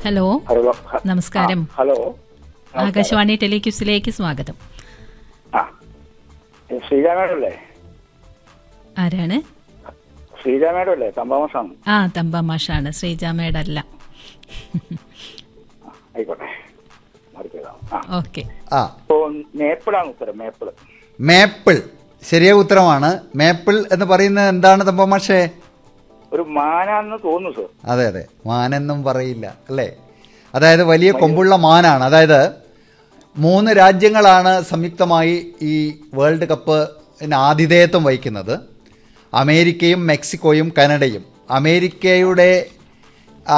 hello hello ഹ- നമസ്കാരം ആ, hello Akashvani ടെലിക്യൂസിലേക്ക് സ്വാഗതം ആ ശ്രീജ മേഡം അല്ലേ ആരാണ് ശ്രീജ മേഡം അല്ലേ തമ്പാമസാണ് ആ തമ്പാമാഷാണ് ശ്രീജാമേടല്ല ആയിക്കോട്ടെ മാറിപ്പോയതാ ആ ഓക്കെ ആ ഇപ്പോ മേപ്പിളാണ് ഉത്തരം മേപ്പിള് മേപ്പിൾ ശരിയായ ഉത്തരമാണ് മേപ്പിൾ എന്ന് പറയുന്നത് എന്താണ് തമ്പമാഷേ ഒരു മാനാന്ന് തോന്നുന്നു സർ അതെ അതെ മാനെന്നും പറയില്ല അല്ലേ അതായത് വലിയ കൊമ്പുള്ള മാനാണ് അതായത് മൂന്ന് രാജ്യങ്ങളാണ് സംയുക്തമായി ഈ വേൾഡ് കപ്പിന് ആതിഥേയത്വം വഹിക്കുന്നത് അമേരിക്കയും മെക്സിക്കോയും കനഡയും അമേരിക്കയുടെ